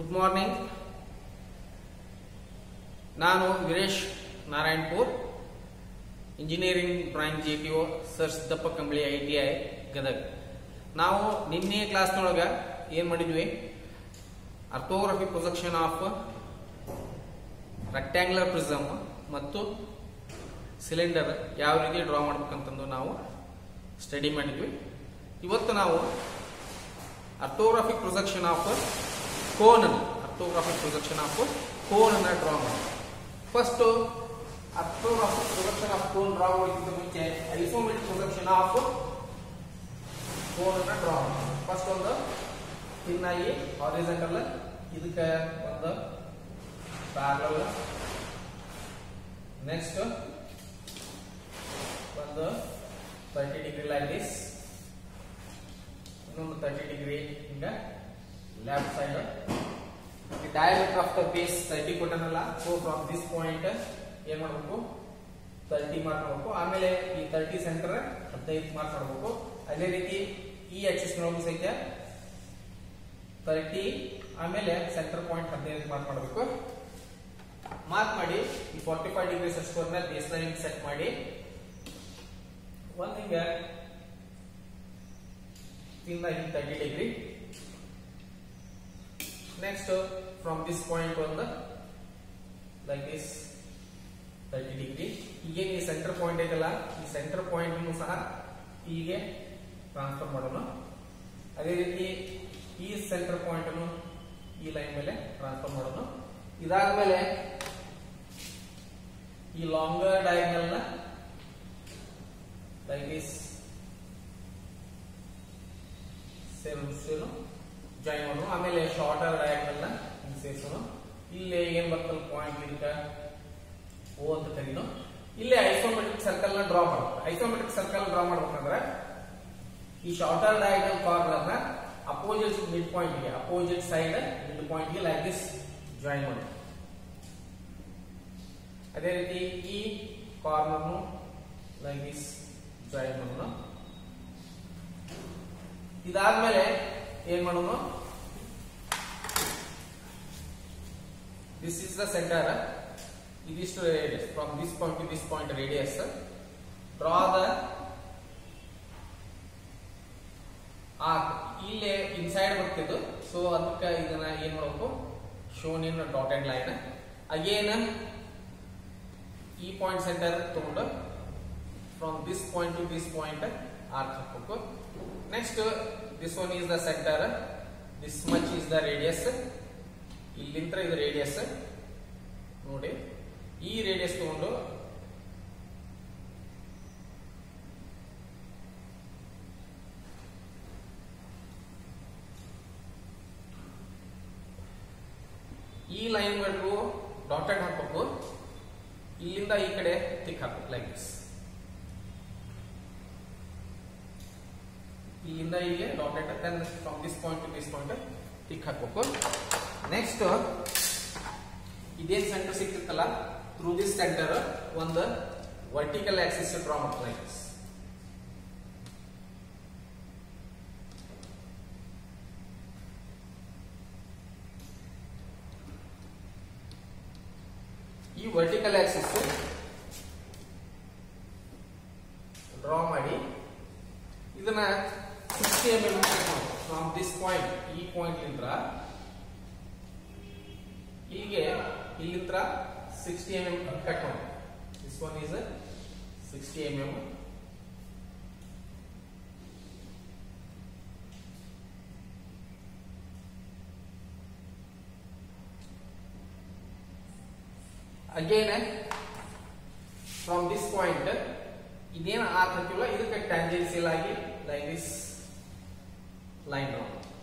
good morning ನಾನು Veeresh Narayanpur engineering drawing J P O sir Siddappa Kambali I T I Gadag ನಾವು ನಿನ್ನೆ ಕ್ಲಾಸ್ನೊಳಗೆ ಏನು ಮಾಡಿದ್ವಿ orthography projection of rectangular prism ಮತ್ತು ಸಿಲಿಂಡರ್ ಯಾವ ರೀತಿ ಡ್ರಾ ಮಾಡ್ಬೇಕಂತಂದು ನಾವು ಸ್ಟಡಿ ಮಾಡಿದ್ವಿ ಇವತ್ತು ನಾವು orthographic projection of cone orthographic projection of cone ಅನ್ನ ಡ್ರಾ ಮಾಡಿ first orthographic projection of cone draw ಮಾಡೋಕ್ಕಿಂತ ಮುಂಚೆ ಐಸೋಮೆಟ್ರಿಕ್ ಪ್ರೊಜೆಕ್ಷನ್ ಆಫ್ ಕೋನ್ ಅನ್ನ ಡ್ರಾ ಮಾಡಿ ಫಸ್ಟ್ ಒಂದು ತಿನ್ನಾಗಿ ಹಾರಿಜೆಂಟಲ್ ಇದಕ್ಕೆ ಒಂದು ಪ್ಯಾರಲ್ ನೆಕ್ಸ್ಟ್ ಒಂದು ತರ್ಟಿ ಡಿಗ್ರಿ ಲೈಕ್ ದಿಸ್ ಇನ್ನೊಂದು ತರ್ಟಿ ಡಿಗ್ರಿ ಹಿಂಗ left side the diameter of the base thirty ಕೊಟ್ಟನಲ್ಲ ಸೊ ಫ್ರಮ್ ದಿಸ್ ಪಾಯಿಂಟ್ ಏನ್ ಮಾಡ್ಬೇಕು ತರ್ಟಿ ಮಾರ್ಕ್ ಮಾಡ್ಬೇಕು ಆಮೇಲೆ ಈ ತರ್ಟಿ ಸೆಂಟರ್ ಹದಿನೈದು ಮಾರ್ಕ್ ಮಾಡ್ಬೇಕು ಅದೇ ರೀತಿ ಈ ಆಕ್ಸಿಸ್ ನೊಳಗೂ ಸಹಿತ ತರ್ಟಿ ಆಮೇಲೆ ಸೆಂಟರ್ ಪಾಯಿಂಟ್ ಹದಿನೈದು ಮಾರ್ಕ್ ಮಾಡಬೇಕು ಮಾರ್ಕ್ ಮಾಡಿ ಈ ಫಾರ್ಟಿ ಫೈವ್ ಡಿಗ್ರಿ ಸ್ಕೋರ್ ನ ಬೇಸ್ ಲೈನ್ ಸೆಟ್ ಮಾಡಿ ಒಂದ್ ಹಿಂಗ ತಿಂದಾಗಿ thirty degree next from this point ಒಂದು ಲೈಕ್ ದಿಸ್ ತರ್ಟಿ ಡಿಗ್ರಿ ಈಗೇನು ಈ ಸೆಂಟರ್ ಪಾಯಿಂಟ್ ಐತಲ್ಲ ಈ ಸೆಂಟರ್ ಪಾಯಿಂಟ್ ಸಹ ಹೀಗೆ ಟ್ರಾನ್ಸ್ಫರ್ ಮಾಡೋಣ ಅದೇ ರೀತಿ ಈ ಸೆಂಟರ್ ಪಾಯಿಂಟ್ ಅನ್ನು ಈ ಲೈನ್ ಮೇಲೆ ಟ್ರಾನ್ಸ್ಫರ್ ಮಾಡೋಣ ಇದಾದ್ಮೇಲೆ ಈ ಲಾಂಗರ್ ಡಯಾಗ್ನಲ್ ನ ಲೈಕ್ ದಿಸ್ ಸೇರಿಸೋಣ ಜಾಯಿನ್ ಮಾಡೋಣ ಆಮೇಲೆ ಶಾರ್ಟರ್ ಡಯಾಗ್ನಲ್ ನ ಹಿಂಗ್ ಸೇರಿಸೋಣ ಇಲ್ಲಿ ಏನ್ ಬರ್ತಲ್ಲ ಪಾಯಿಂಟ್ ಇದಕ್ಕೆ ಓ ಅಂತ ಕರೀನು ಇಲ್ಲೇ ಐಸೋಮೆಟ್ರಿಕ್ ಸರ್ಕಲ್ ನ ಡ್ರಾ ಮಾಡಬೇಕು ಐಸೋಮೆಟ್ರಿಕ್ ಸರ್ಕಲ್ ಡ್ರಾ ಮಾಡ್ಬೇಕಂದ್ರೆ ಈ ಶಾರ್ಟರ್ ಡಯಾಗ್ನಲ್ ಕಾರ್ನರ್ ನ ಅಪೋಸಿಟ್ ಮಿಡ್ ಪಾಯಿಂಟ್ ಗೆ ಅಪೋಸಿಟ್ ಸೈಡ್ ಮಿಡ್ ಪಾಯಿಂಟ್ ಗೆ ಲೈಕ್ ದಿಸ್ ಜಾಯಿನ್ ಮಾಡಿ ಅದೇ ರೀತಿ ಈ ಕಾರ್ನರ್ ಲೈಕ್ ದಿಸ್ ಜಾಯಿನ್ ಮಾಡೋಣ ಇದಾದ್ಮೇಲೆ ಏನ್ ಮಾಡೋಣ ದಿಸ್ ಇಸ್ ದ ಸೆಂಟರ್ ಇದಿಷ್ಟು radius from this point to this point radius draw the arc ಇಲ್ಲೇ ಇನ್ಸೈಡ್ ಬರ್ತಿದ್ದು ಸೊ ಅದಕ್ಕೆ ಇದನ್ನ ಏನ್ ಮಾಡಬೇಕು shown in dotted line again ಈ ಪಾಯಿಂಟ್ ಸೆಂಟರ್ ತಗೊಂಡು from this point to this point arc ಹಾಕಬೇಕು next this one is the center this much is the radius ಇಲ್ಲಿಂದ ಇದು ರೇಡಿಯಸ್ ನೋಡಿ ಈ ರೇಡಿಯಸ್ ತಗೊಂಡು ಈ ಲೈನ್ ಗಳಿಗೂ ಡಾಟೆಡ್ ಹಾಕಬೇಕು ಇಲ್ಲಿಂದ ಈ ಕಡೆ ತಿಕ್ ಹಾಕಬೇಕು ಲೈಕ್ ದಿಸ್ ಇಲ್ಲಿಂದ ಇಲ್ಲಿಗೆ dotted then from this point to this point thick ಹಾಕಬೇಕು ನೆಕ್ಸ್ಟ್ ಇದೇನ್ ಸೆಂಟರ್ ಸಿಕ್ತಿತ್ತಲ್ಲ ಥ್ರೂ ದಿಸ್ ಸೆಂಟರ್ ಒಂದು ವರ್ಟಿಕಲ್ ಆಕ್ಸಿಸ್ ಡ್ರಾ ಮಾಡ್ತಾರೆ ಲೈಕ್ ದಿಸ್ ಈ ವರ್ಟಿಕಲ್ ಆಕ್ಸಿಸ್ ಡ್ರಾ ಮಾಡಿ ಇದನ್ನ sixty M M from this point ಈ ಪಾಯಿಂಟ್ ಲಿಂದ್ರ ಹೀಗೆ ಇಲ್ಲಿಂದ್ರ ಸಿಕ್ಸ್ಟಿ ಎಂ ಎಂ ಕಟ್ ಮಾಡಿ this one is sixty M M again from this point ಇದೇನು ಆರ್ಕ್ ಹಾಕಿಲ್ಲ ಇದಕ್ಕೆ ಟ್ಯಾಂಜೆನ್ಸಿಯಲ್ ಆಗಿ ಲೈಕ್ ದಿಸ್ ಲೈನ್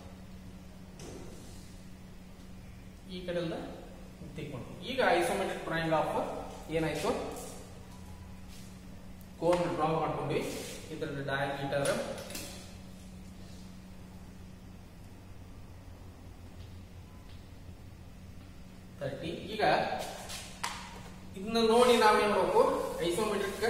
ಈ ಕಡೆಲ್ಲ ತಿಕ್ಕೊಂಡು ಈಗ ಐಸೋಮೆಟ್ರಿಕ್ ಡ್ರಾಯಿಂಗ್ ಆಫ್ ಏನಾಯ್ತು ಕೋನ್ ಡ್ರಾ ಮಾಡ್ಕೊಂಡ್ವಿ ಇದ್ರ ಡಯಾಮೀಟರ್ ತರ್ಟಿ ಈಗ ಇದನ್ನ ನೋಡಿ ನಾವೇನ್ ಮಾಡಬೇಕು isometric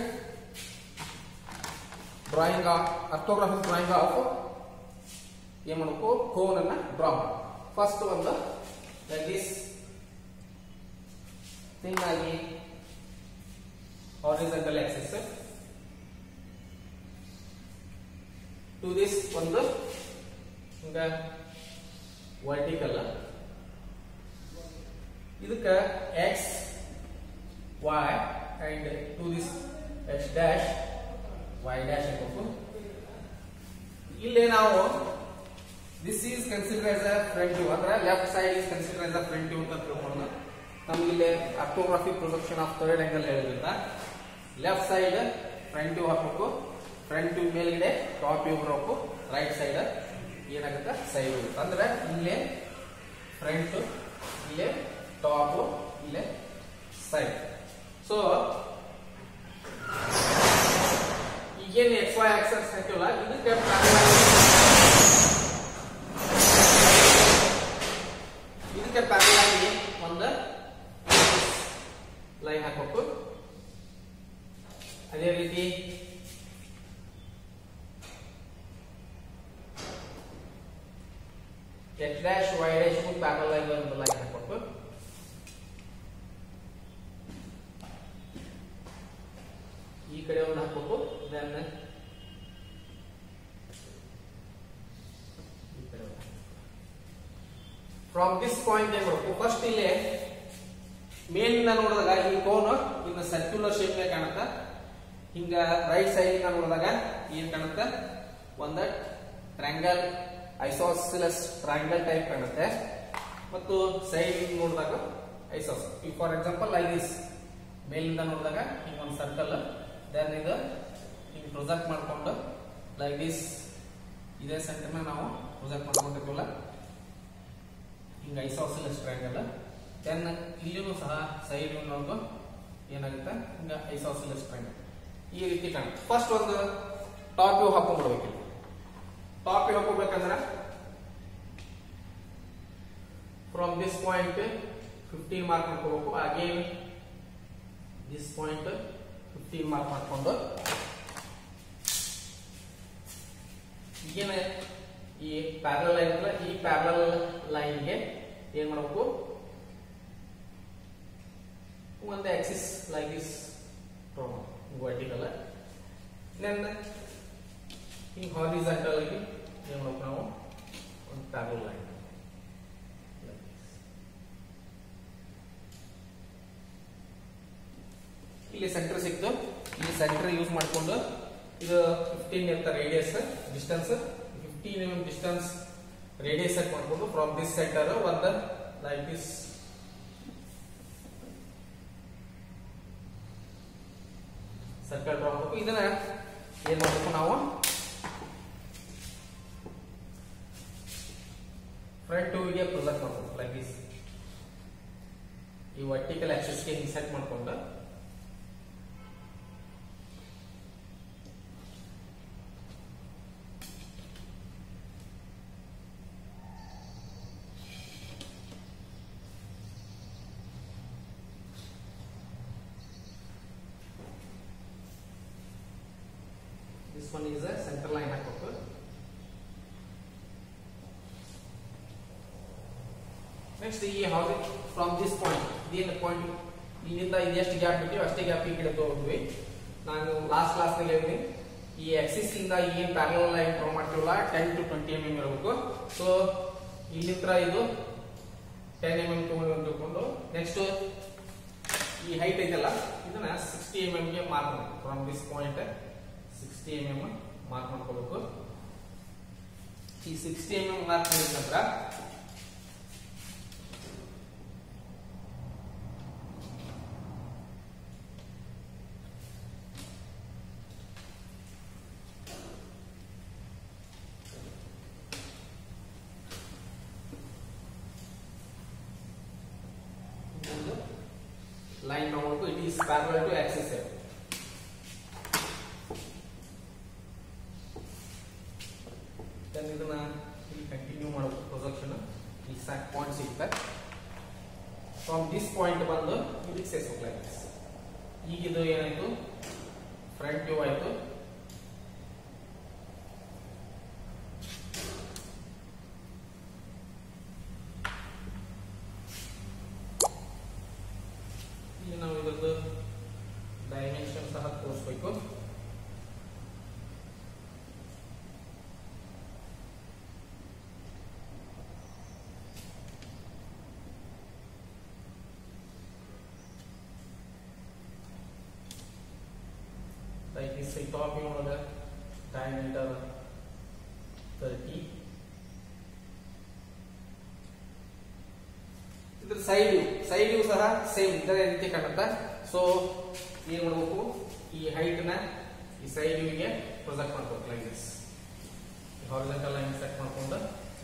drawing orthographic drawing of ಏನ್ ಮಾಡಬೇಕು ಕೋನ್ ಅನ್ನ ಡ್ರಾ ಮಾಡಿ ಫಸ್ಟ್ ಒಂದು ಲೈಕ್ ದಿಸ್ ಥಿನ್ ಆಗಿ ಹಾರಿಜಾಂಟಲ್ ಆಕ್ಸಿಸ್ ಟು ದಿಸ್ ಒಂದು ಹಿಂಗ ವರ್ಟಿಕಲ್ ಇದಕ್ಕ X Y and to this X dash Y dash ಹಾಕಬೇಕು ಇಲ್ಲಿ ನಾವು this is consider as a front view ಅಂದ್ರೆ left side is consider as a front view ಅಂತ ತಿಳ್ಕೊಳ್ಳೋಣ ನಮ್ಗೆ ಇಲ್ಲಿ orthography projection of third angle ಹೇಳಿದ್ರಿಂದ ಲೆಫ್ಟ್ ಸೈಡ್ ಫ್ರಂಟ್ ವ್ಯೂ ಹಾಕಬೇಕು ಫ್ರಂಟ್ ವ್ಯೂ ಮೇಲ್ಗಡೆ ಟಾಪ್ ವ್ಯೂ ಬರಬೇಕು ರೈಟ್ ಸೈಡ್ ಏನಾಗುತ್ತೆ ಸೈಡ್ ಇರುತ್ತೆ ಅಂದ್ರೆ ಇಲ್ಲೇ ಫ್ರಂಟ್ ಇಲ್ಲೇ ಟಾಪ್ ಇಲ್ಲೇ ಸೈಡ್ ಸೊ ಈಗೇನು ಎಕ್ಸ್ ವೈ ಆಕ್ಸಸ್ ಹಾಕಿವಲ್ಲ ಇದಕ್ಕೆ parallel ಇದಕ್ಕೆ ಪ್ಯಾರಲ್ ಆಗಿ ಒಂದು ಲೈನ್ ಹಾಕಬೇಕು ಅದೇ ರೀತಿ H dash Y dash parallel ಆಗಿ ಒಂದು ಲೈನ್ ಹಾಕಬೇಕು ಈ ಕಡೆ ಒಂದು ಹಾಕಬೇಕು ದೆನ್ ಫ್ರಮ್ ದಿಸ್ ಪಾಯಿಂಟ್ ಏನ್ ಮಾಡಬೇಕು ಫಸ್ಟ್ ಇಲ್ಲಿ ಮೇಲಿಂದ ನೋಡಿದಾಗ ಈ ಕೋನ್ ಇನ್ನು ಸರ್ಕ್ಯುಲರ್ ಶೇಪ್ ಕಾಣುತ್ತ ಹಿಂಗ ರೈಟ್ ಸೈಡ್ ಇಂದ ನೋಡಿದಾಗ ಏನ್ ಕಾಣುತ್ತ ಒಂದ ಟ್ರ್ಯಾಂಗಲ್ ಐಸೋಸಿಲಸ್ ಟ್ರ್ಯಾಂಗಲ್ ಟೈಪ್ ಕಾಣುತ್ತೆ ಮತ್ತು ಸೈಡ್ ನೋಡಿದಾಗ ಐಸೋಸ್ ಈಗ ಫಾರ್ ಎಕ್ಸಾಂಪಲ್ ಲೈಕ್ ದಿಸ್ ಮೇಲಿಂದ ನೋಡಿದಾಗ ಹಿಂಗ ಒಂದು ಸರ್ಕಲ್ ದೆನ್ ಇದು ಹಿಂಗ್ ಪ್ರೊಜೆಕ್ಟ್ ಮಾಡ್ಕೊಂಡು ಲೈಕ್ ದಿಸ್ ಇದೇ ಸೆಂಟರ್ನ ನಾವು ಪ್ರೊಜೆಕ್ಟ್ ಮಾಡ್ಕೊಂಡಿರ್ತೀವಲ್ಲ ಹಿಂಗ ಐಸೋಸಿಲಸ್ ಟ್ರಯಾಂಗಲ್ ದೆನ್ ಇಲ್ಲಿನೂ ಸಹ ಸೈಡ್ ನೋಡು ಏನಾಗುತ್ತೆ ಹಿಂಗ ಐಸೋಸಿಲಸ್ ಟ್ರಯಾಂಗಲ್ ಈ ರೀತಿ ಕಾಣುತ್ತೆ ಫಸ್ಟ್ ಒಂದು ಟಾಪ್ ವ್ಯೂ ಹಾಕೊಂಡ್ಬಿಡ್ಬೇಕು ಇಲ್ಲಿ ಟಾಪ್ ವ್ಯೂ ಹಾಕೋಬೇಕಂದ್ರೆ from this point fifteen mark ಮಾಡ್ಕೋಬೇಕು again this point fifteen mark ಮಾಡ್ಕೊಂಡು ಈಗೇನ ಈ ಪ್ಯಾರಲ್ ಲೈನ್ ಅಲ್ಲ ಈ ಪ್ಯಾರಲ್ ಲೈನ್ಗೆ ಏನ್ ಮಾಡಬೇಕು ಒಂದು axis like this vertical then ಹಿಂಗ್ ಹಾರಿಜಾಂಟಲ್ ಆಗಿ ಏನ್ ಮಾಡಬೇಕು ನಾವು ಒಂದು ಪ್ಯಾರಲ್ ಲೈನ್ ಇಲ್ಲಿ ಸೆಂಟರ್ ಸಿಕ್ತು ಇಲ್ಲಿ ಸೆಂಟರ್ ಯೂಸ್ ಮಾಡಿಕೊಂಡು ಇದು ಫಿಫ್ಟೀನ್ ಇರ್ತ radius distance fifteen M distance radius set ಮಾಡ್ಕೊಂಡು ಫ್ರಮ್ ದಿಸ್ ಸೆಂಟರ್ ಒಂದು ಲೈಕ್ ದಿಸ್ ಸರ್ಕಲ್ ಡ್ರಾ ಮಾಡಬೇಕು ಇದನ್ನ ಏನ್ ಮಾಡಬೇಕು ನಾವು ಫ್ರಂಟ್ ಗೆ ಪ್ರೊಜೆಕ್ಟ್ ಮಾಡಬೇಕು ಲೈಕ್ ದಿಸ್ ಈ ವರ್ಟಿಕಲ್ ಆಕ್ಸಿಸ್ಗೆ ಹಿಂಗ್ ಸೆಟ್ ಮಾಡ್ಕೊಂಡು This one is a center line ಹಾಕಬೇಕು ನೆಕ್ಸ್ಟ್ ಈ ಹೌದು ಫ್ರಮ್ ದಿಸ್ ಪಾಯಿಂಟ್ ಇದೇನು ಪಾಯಿಂಟ್ ಇಲ್ಲಿಂದ ಇದೆಷ್ಟು ಗ್ಯಾಪ್ ಬಿಟ್ಟಿವಿ ಅಷ್ಟೇ ಗ್ಯಾಪ್ ಈ ಕಡೆ ತಗೊಂಡ್ವಿ ನಾನು ಲಾಸ್ಟ್ ಕ್ಲಾಸ್ ನಲ್ಲಿ ಹೇಳಿದ್ವಿ ಈ ಎಕ್ಸಿಸ್ ಇಂದ ಏನ್ ಪ್ಯಾರಲ್ ಲೈನ್ ಡ್ರಾ ಮಾಡ್ತೀವಲ್ಲ ten to twenty M M ಇರಬೇಕು ಸೊ ಇಲ್ಲಿಂದ ಇದು ಟೆನ್ ಎಂ ಎಂ ತಗೊಂಡು ತಿಳ್ಕೊಂಡು ನೆಕ್ಸ್ಟ್ ಈ ಹೈಟ್ ಐತಲ್ಲ ಇದನ್ನ ಸಿಕ್ಸ್ಟಿ ಎಂ ಎಂ ಗೆ ಮಾರ್ಕ್ ಮಾಡಬೇಕು from this point sixty M M mark ಮಾಡ್ಕೋಬೇಕು ಈ ಸಿಕ್ಸ್ಟಿ ಎಂ ಎಂ ಮಾರ್ಕ್ ಮಾಡಿದ ನಂತರ ಲೈನ್ ತಗೊಂಡು it is parallel to axis ಇದನ್ನ ಇಲ್ಲಿ ಕಂಟಿನ್ಯೂ ಮಾಡಬೇಕು ಪ್ರೊಜೆಕ್ಷನ್ ಈ ಸಾಕ್ ಪಾಯಿಂಟ್ ಸಿಗುತ್ತೆ ಫ್ರಮ್ ದಿಸ್ ಪಾಯಿಂಟ್ ಬಂದು ಇದಕ್ಕೆ ಸೇರಿಸ್ಬೇಕು ಲೈಕ್ ದಿಸ್ ಈಗ ಇದು ಏನಾಯ್ತು ಫ್ರಂಟ್ ವ್ಯೂ ಆಯ್ತು ಈ ಸೈ ಟಾಪ್ ವ್ಯೂ ಒಳಗೆ ಡಯಾಮೀಟರ್ ತರ್ಟಿ ಇದ್ರ ಸೈಡ್ ವ್ಯೂ ಸೈಡ್ ವ್ಯೂ ಸಹ ಸೇಮ್ ಇದೇ ರೀತಿ ಕಾಣುತ್ತೆ ಸೊ ಏನ್ ಮಾಡ್ಬೇಕು ಈ ಹೈಟ್ ನ ಈ ಸೈಡ್ ವ್ಯೂಗೆ ಪ್ರೊಜೆಕ್ಟ್ ಮಾಡ್ಬೇಕು like this horizontal line set ಮಾಡ್ಕೊಂಡು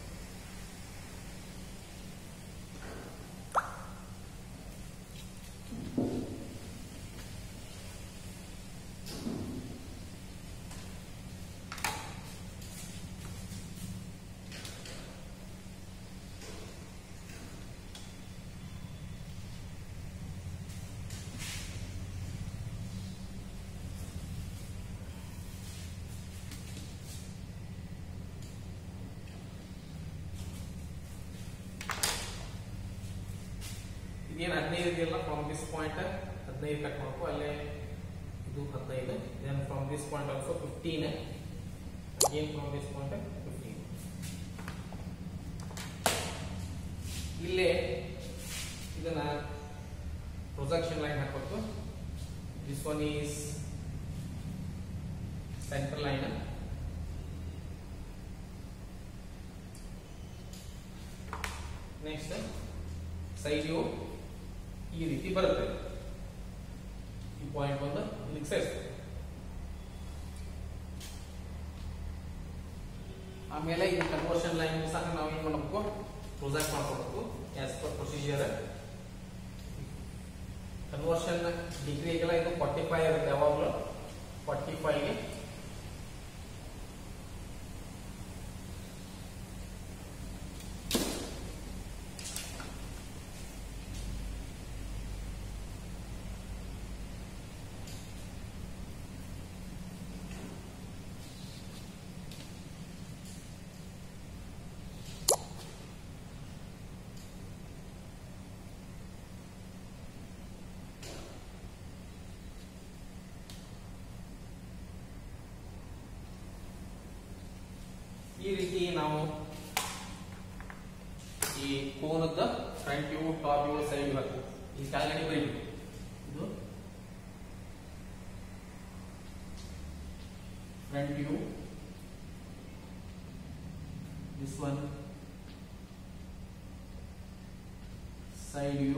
ಇದೇನು ಹದಿನೈದು ಇದೆಯಲ್ಲ ಫ್ರಮ್ ದಿಸ್ ಪಾಯಿಂಟ್ ಹದಿನೈದು ಕಟ್ ಮಾಡ್ಕೊ ಅಲ್ಲೇ ಇದು ಹದಿನೈದು then from this point also fifteen again from this point fifteen ಇಲ್ಲೇ ಇದನ್ನ ಪ್ರೊಜೆಕ್ಷನ್ ಲೈನ್ ಹಾಕ್ಬೇಕು this one is central line next side view ಈ ರೀತಿ ಬರುತ್ತೆ ಈ ಪಾಯಿಂಟ್ ಬಂದು ಇಲ್ಲಿಗೆ ಸೇರಿಸ್ತದೆ ಆಮೇಲೆ ಈ ಕನ್ವರ್ಷನ್ ಲೈನ್ ಸಹ ನಾವು ಏನ್ ಮಾಡಬೇಕು ಪ್ರೊಜೆಕ್ಟ್ ಮಾಡ್ಕೋಬೇಕು ಆಸ್ ಪರ್ ಪ್ರೊಸೀಜರ್ ಕನ್ವರ್ಷನ್ ಡಿಗ್ರಿಗೆಲ್ಲ ಇದು ಫಾರ್ಟಿ ಫೈವ್ ಇರುತ್ತೆ ಯಾವಾಗಲೂ ಫಾರ್ಟಿ ಫೈವ್ಗೆ ಈ ರೀತಿ ನಾವು ಈ ಕೋನದ front view top view side view ಈ ಕೆಳಗಡೆ ಬರೀಬೇಕು ಇದು front view this one side view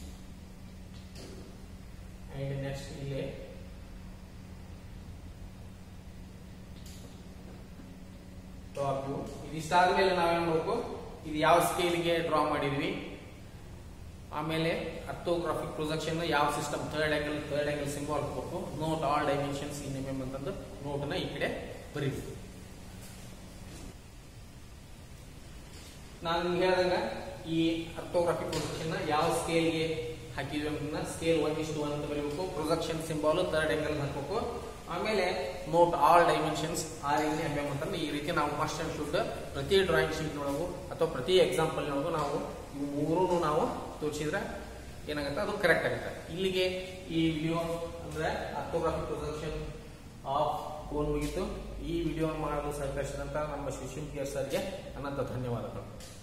and next ಇಲ್ಲೇ ಟಾಪ್ ವ್ಯೂ ಇದಿಷ್ಟಾದ್ಮೇಲೆ ನಾವೇನ್ ಮಾಡಬೇಕು ಇದು ಯಾವ ಸ್ಕೇಲ್ಗೆ ಡ್ರಾ ಮಾಡಿದ್ವಿ ಆಮೇಲೆ ಅರ್ಥೋಗ್ರಾಫಿಕ್ ಪ್ರೊಜೆಕ್ಷನ್ ಯಾವ system third angle third angle symbol ಹಾಕ್ಬೇಕು note all dimensions in M ಅಂತಂದು ನೋಟ್ನ ಈ ಕಡೆ ಬರೀಬೇಕು ನಾನು ನಿಮ್ಗೆ ಹೇಳ್ದಂಗ ಈ ಅರ್ಥೋಗ್ರಾಫಿಕ್ ಪ್ರೊಜೆಕ್ಷನ್ ಯಾವ ಸ್ಕೇಲ್ಗೆ ಹಾಕಿದ್ವಿ ಅನ್ನೋದನ್ನ ಸ್ಕೇಲ್ ಒನ್ ಇಷ್ಟು ಒನ್ ಅಂತ ಬರೀಬೇಕು ಪ್ರೊಜೆಕ್ಷನ್ ಸಿಂಬಲ್ ಥರ್ಡ್ ಆಂಗಲ್ ಹಾಕ್ಬೇಕು ಆಮೇಲೆ note all dimensions are in M M ಅಂತಂದ್ರೆ ಈ ರೀತಿ ನಾವು ಮಸ್ಟ್ ಅಂಡ್ ಶುಡ್ ಪ್ರತಿ ಡ್ರಾಯಿಂಗ್ ಶೀಟ್ ನೊಳಗು ಅಥವಾ ಪ್ರತಿ ಎಕ್ಸಾಂಪಲ್ ನೊಳಗು ನಾವು ಇವು ಮೂರೂ ನಾವು ತೋರಿಸಿದ್ರೆ ಏನಾಗುತ್ತೆ ಅದು ಕರೆಕ್ಟ್ ಆಗುತ್ತೆ ಇಲ್ಲಿಗೆ ಈ ವಿಡಿಯೋ ಅಂದ್ರೆ ಅರ್ಥೋಗ್ರಾಫಿಕ್ ಪ್ರೊಜೆಕ್ಷನ್ ಆಫ್ ಕೋನ್ ಮುಗಿತು ಈ ವಿಡಿಯೋ ಮಾಡಲು ಸಹಕರಿಸಿದಂತ ನಮ್ಮ ಶಿಶುಂ ಸರ್ಗೆ ಅನಂತ ಧನ್ಯವಾದಗಳು